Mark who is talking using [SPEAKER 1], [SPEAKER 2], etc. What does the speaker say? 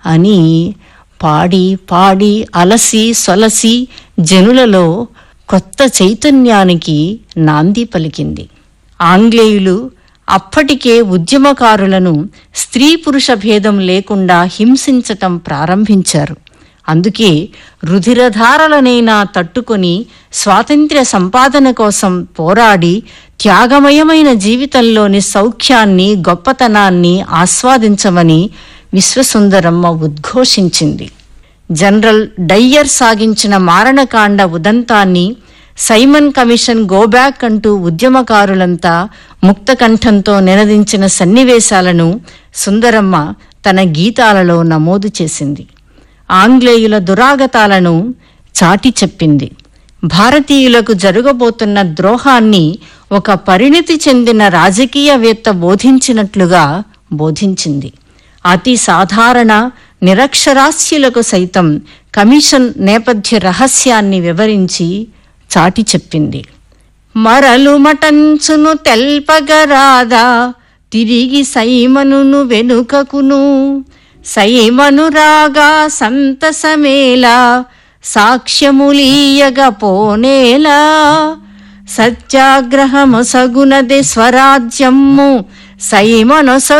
[SPEAKER 1] అని పాడి పాడి అలసి సొలసి జనులలో కొత్త చైతన్యానికి నాంది పలికింది ఆంగ్లేయులు అప్పటికే ఉద్యమకారులను స్త్రీ పురుష భేదం లేకుండా హింసించటం ప్రారంభించారు అందుకే రుధిరధారలనైనా తట్టుకొని స్వాతంత్ర్య సంపాదన కోసం పోరాడి త్యాగమయమైన జీవితంలోని సౌఖ్యాన్ని గొప్పతనాన్ని ఆస్వాదించమని విశ్వసుందరమ్మ ఉద్ఘోషించింది జనరల్ డయ్యర్ సాగించిన మారణకాండ ఉదంతాన్ని సైమన్ కమిషన్ గోబ్యాక్ అంటూ ఉద్యమకారులంతా ముక్తకంఠంతో నినదించిన సన్నివేశాలను సుందరమ్మ తన గీతాలలో నమోదు చేసింది ఆంగ్లేయుల దురాగతాలను చాటి చెప్పింది భారతీయులకు జరగబోతున్న ద్రోహాన్ని ఒక పరిణితి చెందిన రాజకీయవేత్త బోధించినట్లుగా బోధించింది అతి సాధారణ నిరక్షరాస్యులకు సైతం కమిషన్ నేపథ్య రహస్యాన్ని వివరించి చాటి చెప్పింది మరలు మటంచును తెల్పగరాదా తిరిగి సైమనును వెనుకకును సైమను రాగా సంతసమేలా సాక్ష్యములీయగ పోనేలా సత్యాగ్రహమొసగునది స్వరాజ్యము సైమనొస